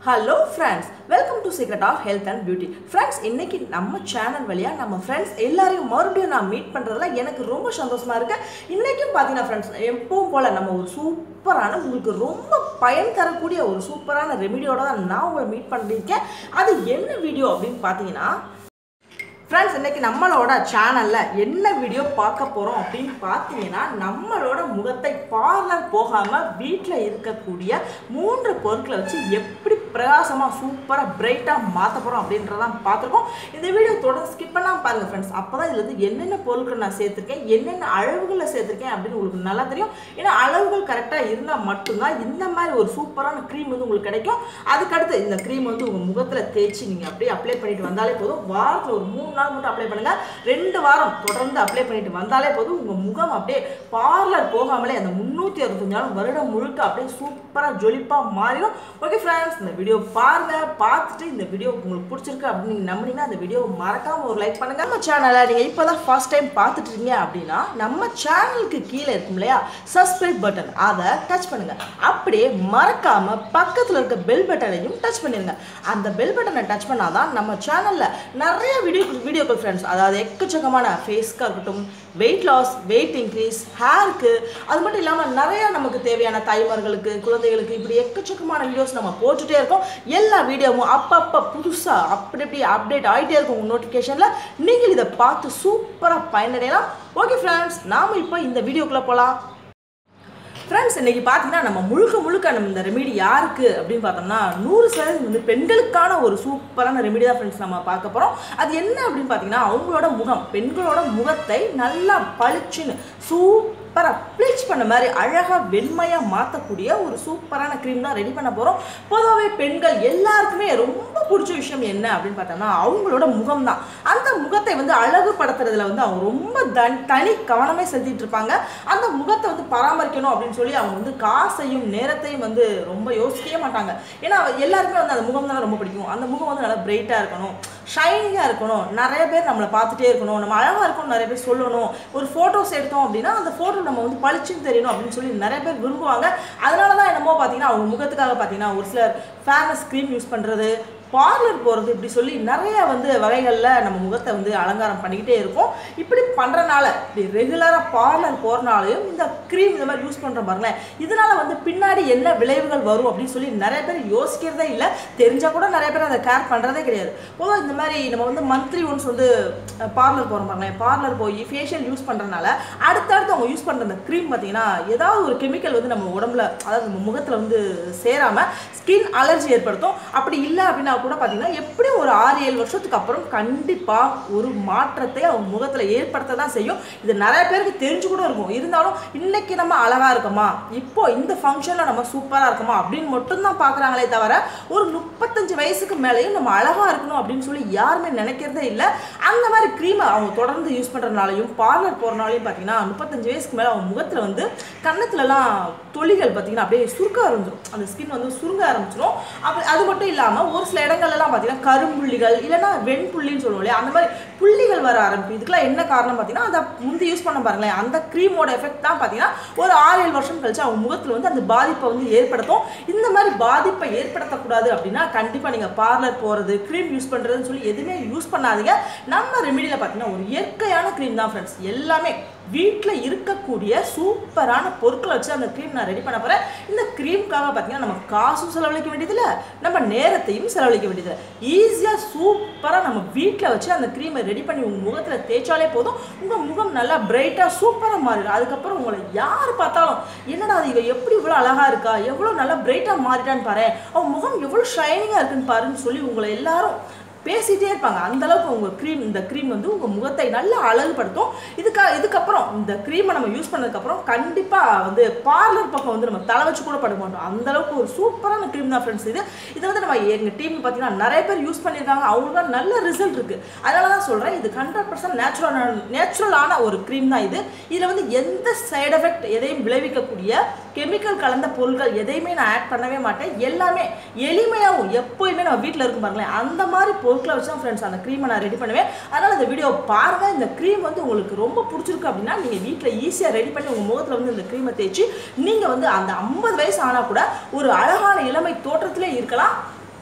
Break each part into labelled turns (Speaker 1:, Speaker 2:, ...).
Speaker 1: hello friends welcome to secret of health and beauty friends இன்னைக்கு நம்ம channel வழியாக நம்ம ஃப்ரெண்ட்ஸ் எல்லாரையும் மறுபடியும் நான் மீட் பண்ணுறதுல எனக்கு ரொம்ப சந்தோஷமா இருக்கு இன்னைக்கும் பார்த்தீங்கன்னா ஃப்ரெண்ட்ஸ் எப்பவும் போல் நம்ம ஒரு சூப்பரான உங்களுக்கு ரொம்ப பயன் தரக்கூடிய ஒரு சூப்பரான ரெமிடியோட தான் நான் உங்களை மீட் பண்ணியிருக்கேன் அது என்ன வீடியோ அப்படின்னு பார்த்தீங்கன்னா ஃப்ரெண்ட்ஸ் இன்னைக்கு நம்மளோட சேனலில் என்ன வீடியோ பார்க்க போகிறோம் அப்படின்னு பார்த்தீங்கன்னா நம்மளோட முகத்தை பார்லர் போகாமல் வீட்டில் இருக்கக்கூடிய மூன்று பொருட்களை வச்சு எப்படி பிரகாசமாக சூப்பராக பிரைட்டாக மாற்ற போகிறோம் அப்படின்றதான் பார்த்துருக்கோம் இந்த வீடியோ தொடர்ந்து ஸ்கிப் பண்ணாமல் பாருங்கள் ஃப்ரெண்ட்ஸ் அப்போ தான் இதில் வந்து என்னென்ன பொருட்கள் நான் சேர்த்துருக்கேன் என்னென்ன அளவுகளில் சேர்த்துருக்கேன் அப்படின்னு உங்களுக்கு நல்லா தெரியும் ஏன்னா அளவுகள் கரெக்டாக இருந்தால் மட்டும்தான் இந்த மாதிரி ஒரு சூப்பரான க்ரீம் வந்து உங்களுக்கு கிடைக்கும் அதுக்கடுத்து இந்த க்ரீம் வந்து உங்கள் முகத்தில் தேய்ச்சி நீங்கள் அப்படியே அப்ளை பண்ணிட்டு வந்தாலே போதும் வாரத்தில் ஒரு மூணு நாள் மட்டும் அப்ளை பண்ணுங்க ரெண்டு வாரம் தொடர்ந்து அப்ளை பண்ணிட்டு வந்தாலே போதும் உங்கள் முகம் அப்படியே பார்லர் போகாமலே அந்த முந்நூற்றி அறுபத்தஞ்சு நாள் வருடம் முழுக்க அப்படியே சூப்பராக ஜொலிப்பாக மாறிடும் ஓகே ஃப்ரெண்ட்ஸ் இந்த வீடியோ பாருங்க பார்த்துட்டு இந்த வீடியோ உங்களுக்கு பிடிச்சிருக்கு அப்படின்னு நீங்கள் நம்பினீங்கன்னா அந்த வீடியோ மறக்காம ஒரு லைக் பண்ணுங்க நம்ம சேனலை நீங்கள் இப்போ தான் ஃபர்ஸ்ட் டைம் பார்த்துட்டு இருக்கீங்க அப்படின்னா நம்ம சேனலுக்கு கீழே இருக்கும் இல்லையா சப்ஸ்கிரைப் பட்டன் அதை டச் பண்ணுங்க அப்படியே மறக்காம பக்கத்தில் இருக்க பெல் பட்டனையும் டச் பண்ணிருங்க அந்த பெல் பட்டனை டச் பண்ணாதான் நம்ம சேனல்ல நிறைய வீடியோ வீடியோக்கள் ஃப்ரெண்ட்ஸ் அதாவது எக்கச்சக்கமான ஃபேஸ்க்காக இருக்கட்டும் வெயிட் லாஸ் வெயிட் இன்க்ரீஸ் ஹேருக்கு அது மட்டும் இல்லாமல் நிறைய நமக்கு தேவையான தாய்மார்களுக்கு குழந்தைகளுக்கு இப்படி எக்கச்சக்கமான வீடியோஸ் நம்ம போட்டுட்டே இருக்கோம் எல்லா வீடியோவும் அப்பப்போ புதுசாக அப்படி அப்படி அப்டேட் ஆகிட்டே இருக்கும் உங்கள் நோட்டிஃபிகேஷனில் நீங்கள் இதை பார்த்து சூப்பராக பயனடையலாம் ஓகே ஃப்ரெண்ட்ஸ் நாம் இப்போ இந்த வீடியோக்குள்ளே போகலாம் ஃப்ரெண்ட்ஸ் இன்னைக்கு பார்த்தீங்கன்னா நம்ம முழுக்க முழுக்க நம்ம இந்த ரெமிடி யாருக்கு அப்படின்னு பார்த்தோம்னா நூறு சதவீதம் வந்து பெண்களுக்கான ஒரு சூப்பரான ரெமிடி தான் ஃப்ரெண்ட்ஸ் நம்ம பார்க்க போகிறோம் அது என்ன அப்படின்னு பார்த்தீங்கன்னா அவங்களோட முகம் பெண்களோட முகத்தை நல்லா பளிச்சுன்னு சூப்பராக ப்ளீச் பண்ண மாதிரி அழகாக வெண்மையாக மாற்றக்கூடிய ஒரு சூப்பரான க்ரீம் தான் ரெடி பண்ண போகிறோம் பொதுவாகவே பெண்கள் எல்லாருக்குமே ரொம்ப பிடிச்ச விஷயம் என்ன அப்படின்னு பார்த்தோம்னா அவங்களோட முகம் தான் அந்த முகத்தை வந்து அழகுபடுத்துறதுல வந்து அவங்க ரொம்ப தன் தனி கவனமே செலுத்திட்டு இருப்பாங்க அந்த முகத்தை வந்து பராமரிக்கணும் அப்படின்னு சொல்லி அவங்க வந்து காசையும் நேரத்தையும் வந்து ரொம்ப யோசிக்கவே மாட்டாங்க ஏன்னா எல்லாருக்குமே வந்து அந்த முகம் தான் ரொம்ப பிடிக்கும் அந்த முகம் வந்து நல்லா பிரைட்டாக இருக்கணும் ஷைனிங்காக இருக்கணும் நிறைய பேர் நம்மளை பார்த்துட்டே இருக்கணும் நம்ம அழகாக இருக்கணும் நிறைய பேர் சொல்லணும் ஒரு ஃபோட்டோஸ் எடுத்தோம் அப்படின்னா அந்த ஃபோட்டோ நம்ம வந்து பளிச்சுன்னு தெரியணும் அப்படின்னு சொல்லி நிறைய பேர் விரும்புவாங்க அதனால தான் என்னமோ பார்த்தீங்கன்னா அவங்க முகத்துக்காக பார்த்தீங்கன்னா ஒரு சிலர் ஃபேர்னஸ் க்ரீம் யூஸ் பண்ணுறது பார்லர் போகிறது இப்படி சொல்லி நிறைய வந்து வகைகளில் நம்ம முகத்தை வந்து அலங்காரம் பண்ணிக்கிட்டே இருக்கோம் இப்படி பண்ணுறனால இப்படி ரெகுலராக பார்லர் போகிறனாலையும் இந்த க்ரீம் இந்த மாதிரி யூஸ் பண்ணுற பாருங்களேன் இதனால் வந்து பின்னாடி என்ன விளைவுகள் வரும் அப்படின்னு சொல்லி நிறைய பேர் யோசிக்கிறதே இல்லை தெரிஞ்சால் கூட நிறைய பேர் அதை கேர் பண்ணுறதே கிடையாது பொதுவாக இந்த மாதிரி நம்ம வந்து மந்த்லி ஒன்ஸ் வந்து பார்லர் போகிறோம் பாருங்களேன் பார்லர் போய் ஃபேஷியல் யூஸ் பண்ணுறதுனால அடுத்தடுத்து அவங்க யூஸ் பண்ணுற அந்த க்ரீம் பார்த்தீங்கன்னா ஏதாவது ஒரு கெமிக்கல் வந்து நம்ம உடம்புல அதாவது நம்ம முகத்தில் வந்து சேராமல் ஸ்கின் அலர்ஜி ஏற்படுத்தும் அப்படி இல்லை அப்படின்னா கூட பார்த்தீங்கன்னா எப்படியும் ஒரு ஆறு ஏழு வருஷத்துக்கு அப்புறம் கண்டிப்பாக ஒரு மாற்றத்தை அவங்க முகத்தில் ஏற்படுத்த தான் செய்யும் இது நிறைய பேருக்கு தெரிஞ்சு கூட இருக்கும் இருந்தாலும் இன்னைக்கு நம்ம அழகாக இருக்கோமா இப்போ இந்த ஃபங்க்ஷனில் நம்ம சூப்பராக இருக்கோமா அப்படின்னு மட்டும்தான் பார்க்குறாங்களே தவிர ஒரு முப்பத்தஞ்சு வயசுக்கு மேலேயும் நம்ம அழகாக இருக்கணும் அப்படின்னு சொல்லி யாருமே நினைக்கிறதே இல்லை அந்த மாதிரி க்ரீமை அவங்க தொடர்ந்து யூஸ் பண்ணுறதுனாலையும் பார்லர் போகிறனாலையும் பார்த்தீங்கன்னா முப்பத்தஞ்சு வயசுக்கு மேலே அவங்க முகத்தில் வந்து கன்னத்துலலாம் தொலிகள் பார்த்தீங்கன்னா அப்படியே சுருக்க ஆரம்பிச்சிடும் அந்த ஸ்கின் வந்து சுருங்க ஆரம்பிச்சிடும் அப்போ அது மட்டும் இல்லாமல் ஒரு சில இடங்கள்லாம் பார்த்தீங்கன்னா கரும்புள்ளிகள் இல்லைன்னா வெண்புள்ளின்னு சொல்லுவோம் இல்லையா அந்த மாதிரி புள்ளிகள் வர ஆரம்பிக்கும் இதுக்கெல்லாம் என்ன காரணம் பார்த்தீங்கன்னா அந்த முந்தி யூஸ் பண்ண பாருங்களேன் அந்த க்ரீமோட எஃபெக்ட் தான் பார்த்தீங்கன்னா ஒரு ஆறு ஏழு வருஷம் கழிச்சு அவங்க முகத்தில் வந்து அந்த பாதிப்பை வந்து ஏற்படுத்தும் இந்த மாதிரி பாதிப்பை ஏற்படுத்தக்கூடாது அப்படின்னா கண்டிப்பாக நீங்கள் பார்லர் போகிறது க்ரீம் யூஸ் பண்ணுறதுன்னு சொல்லி எதுவுமே யூஸ் பண்ணாதீங்க நம்ம ரெமிடியில் பார்த்தீங்கன்னா ஒரு இயற்கையான க்ரீம் தான் ஃப்ரெண்ட்ஸ் எல்லாமே வீட்டில் இருக்கக்கூடிய சூப்பரான பொருட்களை வச்சு அந்த க்ரீம் நான் ரெடி பண்ண போகிறேன் இந்த க்ரீம்க்காக பார்த்தீங்கன்னா நம்ம காசும் செலவழிக்க வேண்டியதில்லை நம்ம நேரத்தையும் செலவழிக்க வேண்டியதில்லை ஈஸியாக சூப்பராக நம்ம வீட்டில் வச்சு அந்த க்ரீமை ரெடி பண்ணி உங்கள் முகத்தில் தேய்ச்சாலே போதும் உங்கள் முகம் நல்லா பிரைட்டாக சூப்பராக மாறிடும் அதுக்கப்புறம் உங்களை யார் பார்த்தாலும் என்னடா அது இவ எப்படி இவ்வளோ அழகாக இருக்கா எவ்வளோ நல்லா பிரைட்டாக மாறிட்டான்னு பாரு அவன் முகம் எவ்வளோ ஷைனிங்காக இருக்குன்னு பாருன்னு சொல்லி உங்களை எல்லாரும் பேசிகிட்டே இருப்பாங்க அந்த அளவுக்கு உங்கள் க்ரீம் இந்த க்ரீம் வந்து உங்கள் முகத்தை நல்லா அழகுபடுத்தும் இதுக்கா இதுக்கப்புறம் இந்த க்ரீமை நம்ம யூஸ் பண்ணதுக்கப்புறம் கண்டிப்பாக வந்து பார்லர் பக்கம் வந்து நம்ம தலை வச்சு கூட பட மாட்டோம் அந்த அளவுக்கு ஒரு சூப்பரான க்ரீம் தான் ஃப்ரெண்ட்ஸ் இது இதை வந்து நம்ம எங்கள் டீம் பார்த்தீங்கன்னா நிறைய பேர் யூஸ் பண்ணியிருக்காங்க அவங்களுக்கு நல்ல ரிசல்ட் இருக்குது அதனால தான் சொல்கிறேன் இது ஹண்ட்ரட் பர்சன்ட் நேச்சுரலான நேச்சுரலான ஒரு க்ரீம் தான் இது இதில் வந்து எந்த சைடு எஃபெக்ட் எதையும் விளைவிக்கக்கூடிய கெமிக்கல் கலந்த பொருட்கள் எதையுமே நான் ஆட் பண்ணவே மாட்டேன் எல்லாமே எளிமையாகவும் எப்போயுமே நம்ம வீட்டில் இருக்கும் பாருங்களேன் அந்த மாதிரி பொருட்களை வச்சு தான் ஃப்ரெண்ட்ஸ் அந்த க்ரீமை நான் ரெடி பண்ணுவேன் அதனால் இந்த வீடியோ பாருங்கள் இந்த க்ரீம் வந்து உங்களுக்கு ரொம்ப பிடிச்சிருக்கு அப்படின்னா நீங்கள் வீட்டில் ஈஸியாக ரெடி பண்ணி உங்கள் முகத்தில் வந்து இந்த க்ரீமை தேய்ச்சி நீங்கள் வந்து அந்த ஐம்பது வயசு ஆனால் கூட ஒரு அழகான இளமை தோற்றத்திலே இருக்கலாம்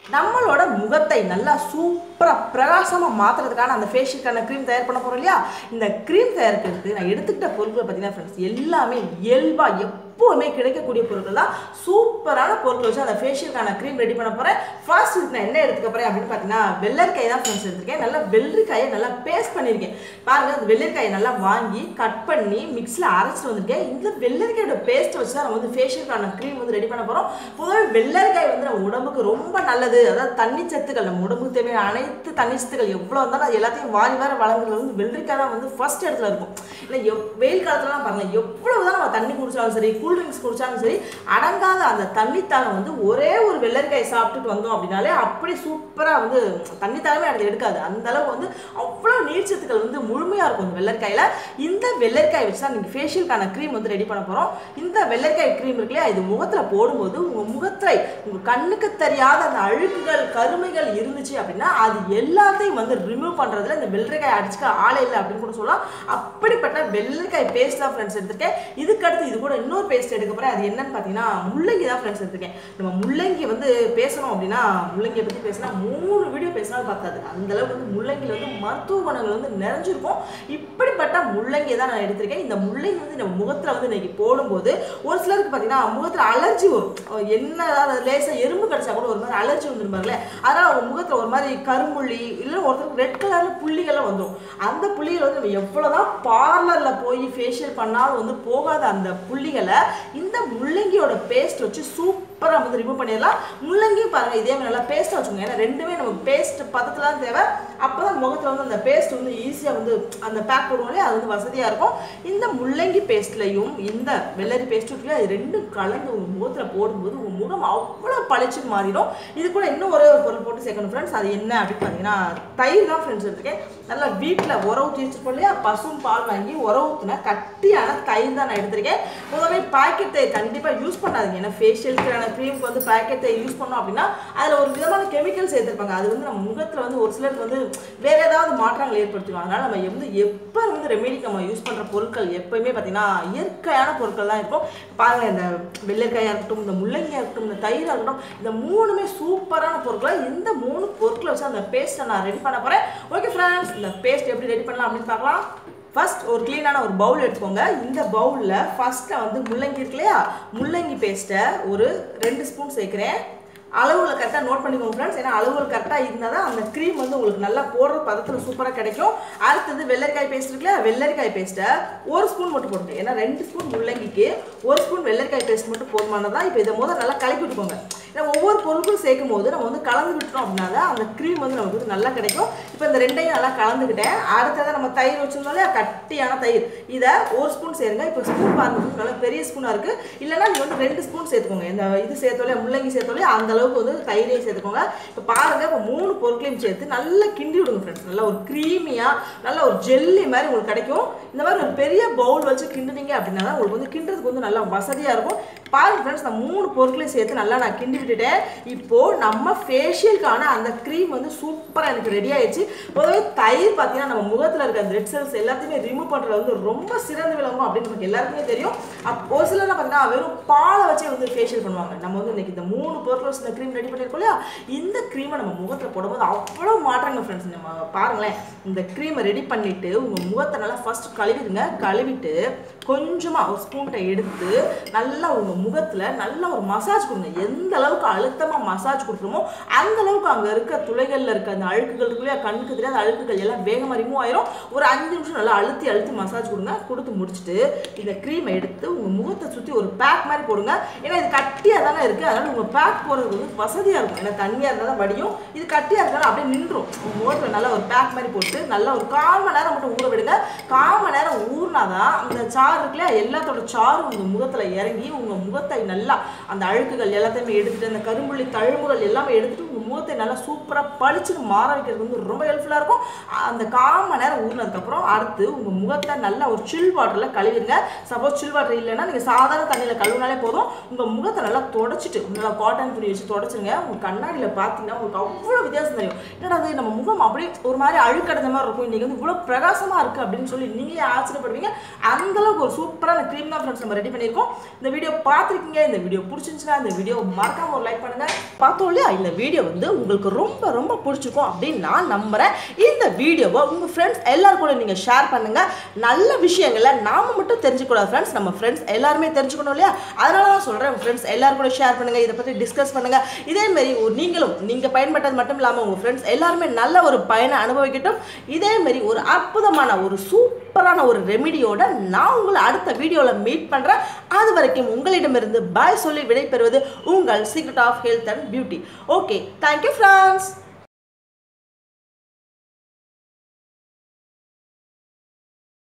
Speaker 1: நம்மளோட முகத்தை நல்லா சூப்பராக பிரகாசமாக மாற்றுறதுக்கான அந்த ஃபேஷியலுக்கான க்ரீம் தயார் பண்ண போகிறோம் இல்லையா இந்த க்ரீம் தயாரிக்கிறதுக்கு நான் எடுத்துக்கிட்ட பொருட்கள் பார்த்தீங்கன்னா ஃப்ரெண்ட்ஸ் எல்லாமே இயல்பாக எப்போவுமே கிடைக்கக்கூடிய பொருட்கள் தான் சூப்பரான பொருட்கள் வச்சு அந்த ஃபேஷியலுக்கான க்ரீம் ரெடி பண்ண போகிறேன் ஃபர்ஸ்ட் இதுக்கு நான் என்ன எடுத்துக்க போகிறேன் அப்படின்னு பார்த்தீங்கன்னா வெள்ளரிக்காய் தான் ஃப்ரெண்ட்ஸ் எடுத்திருக்கேன் நல்லா வெள்ளரிக்காயை நல்லா பேஸ்ட் பண்ணியிருக்கேன் பாருங்கள் அந்த வெள்ளரிக்காயை நல்லா வாங்கி கட் பண்ணி மிக்ஸில் அரைச்சிட்டு வந்திருக்கேன் இந்த வெள்ளரிக்காயோட பேஸ்ட்டை வச்சு தான் நம்ம வந்து ஃபேஷியலுக்கான க்ரீம் வந்து ரெடி பண்ண போகிறோம் பொதுவாக வெள்ளரிக்காய் வந்து நம்ம உடம்புக்கு ரொம்ப நல்லது அதாவது தண்ணி சத்துக்கள் நம்ம உடம்புக்கு தேவையான அனைத்து தண்ணி சத்துக்கள் எவ்வளோ இருந்தாலும் அது எல்லாத்தையும் வாரி வார வழங்குறது வந்து வெள்ளரிக்காய் தான் வந்து ஃபர்ஸ்ட் இடத்துல இருக்கும் இல்லை எவ் வெயில் காலத்துலலாம் பாருங்கள் எவ்வளவு தான் நம்ம தண்ணி குடிச்சாலும் சரி கூல் ட்ரிங்க்ஸ் குடிச்சாலும் சரி அடங்காத அந்த தண்ணி தாகம் வந்து ஒரே ஒரு வெள்ளரிக்காய் சாப்பிட்டுட்டு வந்தோம் அப்படின்னாலே அப்படி சூப்பராக வந்து தண்ணி தாகமே அது எடுக்காது அந்த அளவுக்கு வந்து அவ்வளோ நீர்ச்சத்துக்கள் வந்து முழுமையாக இருக்கும் இந்த வெள்ளரிக்காயில் இந்த வெள்ளரிக்காய் வச்சு தான் நீங்கள் ஃபேஷியலுக்கான க்ரீம் வந்து ரெடி பண்ண போகிறோம் இந்த வெள்ளரிக்காய் க்ரீம் இருக்கு இல்லையா இது முகத்தில் போடும்போது உங்கள் முகத்தை உங்கள் கண்ணுக்கு தெரியாத அந்த அழுக்குகள் கருமைகள் இருந்துச்சு அப்படின்னா அது எல்லாத்தையும் வந்து ரிமூவ் பண்ணுறதுல இந்த வெள்ளரிக்காய் அடிச்சுக்க ஆளே இல்லை அப்படின்னு கூட சொல்லலாம் அப்படிப்பட்ட வெள்ளரிக்காய் பேஸ்ட் தான் ஃப்ரெண்ட்ஸ் எடுத்திருக்கேன் இதுக்கடுத்து இது கூட இன்னொரு பேஸ்ட் எடுக்க போகிறேன் அது என்னன்னு பார்த்தீங்கன்னா முள்ளங்கி தான் ஃப்ரெண்ட்ஸ் எடுத்திருக்கேன் நம்ம முள்ளங்கி வந்து பேசணும் அப்படின்னா முள்ளங்கியை பற்றி பேசினா மூணு வீடியோ பேசினாலும் பார்த்தாது அந்த அளவுக்கு வந்து முள்ளங்கியில் வந்து மருத்துவ குணங்கள் வந்து நிறைஞ்சிருக்கும் இப்படிப்பட்ட முள்ளங்கியை தான் நான் எடுத்திருக்கேன் இந்த முள்ளங்கி வந்து நம்ம முகத்தில் வந்து இன்னைக்கு போடும்போது ஒரு சிலருக்கு பார்த்தீங்கன்னா முகத்தில் அலர்ஜி வரும் என்ன அதாவது லேசாக எறும்பு கடிச்சா கூட ஒரு மாதிரி அலர்ஜி வந்துருப்பாங்களே அதனால் அவங்க முகத்தில் ஒரு மாதிரி கரும்புள்ளி இல்லை ஒருத்தருக்கு ரெட் கலரில் புள்ளிகள்லாம் வந்துடும் அந்த புள்ளிகள் வந்து நம்ம எவ்வளோதான் பார்லரில் போய் ஃபேஷியல் பண்ணாலும் வந்து போகாத அந்த புள்ளிகளை இந்த முள்ளங்கியோட பேஸ்ட் வச்சு சூப்பராக வந்து ரிமூவ் பண்ணிடலாம் முள்ளங்கியும் பாருங்கள் இதே மாதிரி நல்லா பேஸ்ட்டாக வச்சுக்கோங்க ஏன்னா ரெண்டுமே நமக்கு பேஸ்ட் பதத்தில் தான் தேவை அப்போ தான் முகத்தில் வந்து அந்த பேஸ்ட் வந்து ஈஸியாக வந்து அந்த பேக் போடுவோம்லே அது வந்து வசதியாக இருக்கும் இந்த முள்ளங்கி பேஸ்ட்லையும் இந்த வெள்ளரி பேஸ்ட்டும் இருக்கு அது ரெண்டும் கலந்து உங்கள் முகத்தில் போடும்போது உங்கள் முகம் அவ்வளோ பளிச்சுன்னு மாறிடும் இது கூட இன்னும் ஒரே ஒரு பொருள் போட்டு சேர்க்கணும் ஃப்ரெண்ட்ஸ் அது என்ன அப்படின்னு பார்த்தீங்கன்னா தயிர் தான் ஃப்ரெண்ட்ஸ் எடுத்துருக்கேன் நல்லா வீட்டில் உர ஊற்றி வச்சுருப்போம் இல்லையா பசும் பால் வாங்கி உர ஊற்றின கட்டியான தயிர் தான் நான் எடுத்திருக்கேன் முதவே பாக்கெட் தயிர் கண்டிப்பாக யூஸ் பண்ணாதீங்க ஏன்னா ஃபேஷியலுக்கான க்ரீமுக்கு வந்து பாக்கெட் தயிர் யூஸ் பண்ணோம் அப்படின்னா அதில் ஒரு விதமான கெமிக்கல் சேர்த்துருப்பாங்க அது வந்து நம்ம முகத்தில் வந்து ஒரு சிலருக்கு வந்து வேற ஏதாவது மாற்றங்கள் ஏற்படுத்திடும் அதனால நம்ம வந்து எப்போ வந்து ரெமெடிக்கு நம்ம யூஸ் பண்ணுற பொருட்கள் எப்பயுமே பார்த்தீங்கன்னா இயற்கையான பொருட்கள் தான் இருக்கும் பாருங்க இந்த வெள்ளரிக்காயாக இருக்கட்டும் இந்த முள்ளங்கியாக இருக்கட்டும் இந்த தயிராக இருக்கட்டும் இந்த மூணுமே சூப்பரான பொருட்களை இந்த மூணு பொருட்களை வச்சு அந்த பேஸ்ட்டை நான் ரெடி பண்ண போகிறேன் ஓகே ஃப்ரெண்ட்ஸ் இந்த பேஸ்ட் எப்படி ரெடி பண்ணலாம் அப்படின்னு பார்க்கலாம் ஃபர்ஸ்ட் ஒரு க்ளீனான ஒரு பவுல் எடுத்துக்கோங்க இந்த பவுலில் ஃபர்ஸ்ட்டில் வந்து முள்ளங்கி இருக்கு இல்லையா முள்ளங்கி பேஸ்ட்டை ஒரு ரெண்டு ஸ்பூன் சேர்க்குறேன் அளவுகளை கரெக்டாக நோட் பண்ணிக்கோங்க ஃப்ரெண்ட்ஸ் ஏன்னா அளவுகள் கரெக்டாக இருந்தால் தான் அந்த க்ரீம் வந்து உங்களுக்கு நல்லா போடுற பதத்தில் சூப்பராக கிடைக்கும் அடுத்தது வெள்ளரிக்காய் பேஸ்ட் இருக்குல்ல வெள்ளரிக்காய் பேஸ்ட்டை ஒரு ஸ்பூன் மட்டும் போட்டுங்க ஏன்னா ரெண்டு ஸ்பூன் முள்ளங்கிக்கு ஒரு ஸ்பூன் வெள்ளரிக்காய் பேஸ்ட் மட்டும் போதுமானதான் இப்போ இதை முதல் நல்லா கலக்கி விட்டுக்கோங்க ஏன்னா ஒவ்வொரு பொருட்களும் சேர்க்கும் போது நம்ம வந்து கலந்து விட்டுறோம் அப்படின்னா தான் அந்த க்ரீம் வந்து நமக்கு வந்து நல்லா கிடைக்கும் இப்போ இந்த ரெண்டையும் நல்லா கலந்துக்கிட்டேன் அடுத்ததாக நம்ம தயிர் வச்சிருந்தோம் இல்லையா கட்டியான தயிர் இதை ஒரு ஸ்பூன் சேருங்க இப்போ ஸ்பூன் பாருங்க நல்லா பெரிய ஸ்பூனாக இருக்குது இல்லைன்னா நீங்கள் வந்து ரெண்டு ஸ்பூன் சேர்த்துக்கோங்க இந்த இது சேர்த்தோலே முள்ளங்கி சேர்த்தோலே அந்த அளவுக்கு வந்து தயிரையும் சேர்த்துக்கோங்க இப்போ பாருங்க இப்போ மூணு பொருட்களையும் சேர்த்து நல்லா கிண்டி விடுங்க ஃப்ரெண்ட்ஸ் நல்லா ஒரு க்ரீமியாக நல்ல ஒரு ஜெல்லி மாதிரி உங்களுக்கு கிடைக்கும் இந்த மாதிரி ஒரு பெரிய பவுல் வச்சு கிண்டுனீங்க அப்படின்னா தான் உங்களுக்கு வந்து கிண்டுறதுக்கு வந்து நல்லா வசதியாக இருக்கும் பாருங்க ஃப்ரெண்ட்ஸ் நான் மூணு பொருட்களையும் சேர்த்து நல்லா நான் கிண்டி விட்டுட்டேன் இப்போ நம்ம ஃபேஷியலுக்கான அந்த க்ரீம் வந்து சூப்பராக எனக்கு ரெடி ஆயிடுச்சு பொதுவே தயிர் பார்த்தீங்கன்னா நம்ம முகத்தில் இருக்க அந்த ரெட் செல்ஸ் எல்லாத்தையுமே ரிமூவ் பண்ணுறது வந்து ரொம்ப சிறந்து விளங்கும் அப்படின்னு நமக்கு எல்லாருக்குமே தெரியும் அப்போ ஒரு சிலர் பார்த்தீங்கன்னா வெறும் பாலை வச்சே வந்து ஃபேஷியல் பண்ணுவாங்க நம்ம வந்து இன்னைக்கு இந்த மூணு பொருட்கள் வச்சு இந்த க்ரீம் ரெடி பண்ணியிருக்கோம் இல்லையா இந்த க்ரீமை நம்ம முகத்தில் போடும்போது அவ்வளோ மாற்றங்க ஃப்ரெண்ட்ஸ் நம்ம பாருங்களேன் இந்த க்ரீமை ரெடி பண்ணிட்டு உங்கள் முகத்தை நல்லா ஃபர்ஸ்ட் கழுவிடுங்க கழுவிட்டு கொஞ்சமாக ஒரு ஸ்பூன்ட்டை எடுத்து நல்லா உங்கள் முகத்தில் நல்லா ஒரு மசாஜ் கொடுங்க எந்த அளவுக்கு அழுத்தமாக மசாஜ் கொடுக்குறோமோ அந்த அளவுக்கு அங்கே இருக்க துளைகளில் இருக்க அந்த அழுக்குகள் இருக்கு இல்லையா கண்ணுக்கு தெரியாத அழுக்குகள் எல்லாம் வேகமாக ரிமூவ் ஆயிரும் ஒரு அஞ்சு நிமிஷம் நல்லா அழுத்தி அழுத்தி மசாஜ் கொடுங்க கொடுத்து முடிச்சுட்டு இந்த க்ரீமை எடுத்து உங்கள் முகத்தை சுற்றி ஒரு பேக் மாதிரி போடுங்க ஏன்னா இது கட்டியாக தானே இருக்குது அதனால் உங்கள் பேக் போடுறது வந்து வசதியாக இருக்கும் ஏன்னா தண்ணியாக இருந்தால் தான் வடியும் இது கட்டியாக இருந்தாலும் அப்படியே நின்றும் உங்கள் முகத்தில் நல்லா ஒரு பேக் மாதிரி போட்டு நல்லா ஒரு கால் மணி நேரம் மட்டும் ஊற விடுங்க கால் மணி நேரம் ஊறினாதான் அந்த சாறு இருக்குல்ல எல்லாத்தோட சாரும் உங்கள் முகத்தில் இறங்கி உங்கள் முகத்தை நல்லா அந்த அழுக்குகள் எல்லாத்தையுமே எடுத்துட்டு அந்த கரும்புள்ளி தழும்புகள் எல்லாமே எடுத்துட்டு உங்கள் முகத்தை நல்லா சூப்பராக பளிச்சுன்னு மாற வைக்கிறது வந்து ரொம்ப ஹெல்ப்ஃபுல்லாக இருக்கும் அந்த கால் மணி நேரம் ஊறினதுக்கப்புறம் அடுத்து உங்கள் முகத்தை நல்லா ஒரு சில் வாட்டரில் கழுவிடுங்க சப்போஸ் சில் வாட்டர் இல்லைன்னா நீங்கள் சாதாரண தண்ணியில் கழுவினாலே போதும் உங்கள் முகத்தை நல்லா தொடச்சிட்டு நல்லா காட்டன் துணி வச்சு தொடச்சுங்க உங்கள் கண்ணாடியில் பார்த்தீங்கன்னா உங்களுக்கு அவ்வளோ வித்தியாசம் தெரியும் என்னடா அது நம்ம முகம் அப்படியே ஒரு மாதிரி அழுக்கடைஞ்ச மாதிரி இருக்கும் இன்றைக்கி வந்து இவ்வளோ பிரகாசமாக இருக்குது அப்படின்னு சொல்லி நீங்களே ஆச்சரியப்படுவீங்க அந்த அளவுக்கு உங்களுக்கு ஒரு சூப்பரான க்ரீம் தான் ஃப்ரெண்ட்ஸ் நம்ம ரெடி பண்ணியிருக்கோம் இந்த வீடியோ பார்த்துருக்கீங்க இந்த வீடியோ பிடிச்சிருந்துச்சுன்னா இந்த வீடியோ மறக்காம ஒரு லைக் பண்ணுங்க பார்த்தோம் இல்லையா இந்த வீடியோ வந்து உங்களுக்கு ரொம்ப ரொம்ப பிடிச்சிருக்கும் அப்படின்னு நான் நம்புறேன் இந்த வீடியோவை உங்க ஃப்ரெண்ட்ஸ் எல்லாரும் கூட நீங்க ஷேர் பண்ணுங்க நல்ல விஷயங்களை நாம மட்டும் தெரிஞ்சுக்கூடாது ஃப்ரெண்ட்ஸ் நம்ம ஃப்ரெண்ட்ஸ் எல்லாருமே தெரிஞ்சுக்கணும் இல்லையா அதனால தான் சொல்றேன் உங்க ஃப்ரெண்ட்ஸ் எல்லாரும் கூட ஷேர் பண்ணுங்க இதை பத்தி டிஸ்கஸ் பண்ணுங்க இதே மாதிரி ஒரு நீங்களும் நீங்க பயன்பட்டது மட்டும் இல்லாம உங்க ஃப்ரெண்ட்ஸ் எல்லாருமே நல்ல ஒரு பயனை அனுபவிக்கட்டும் இதே மாதிரி ஒரு அற்புதமான ஒரு சூப்பரான ஒரு ரெமிடியோட நான் உங்களை அடுத்த வீடியோவில் மீட் பண்ணுறேன் அது வரைக்கும் உங்களிடமிருந்து பாய் சொல்லி விடைபெறுவது உங்கள் secret of health and beauty okay thank you friends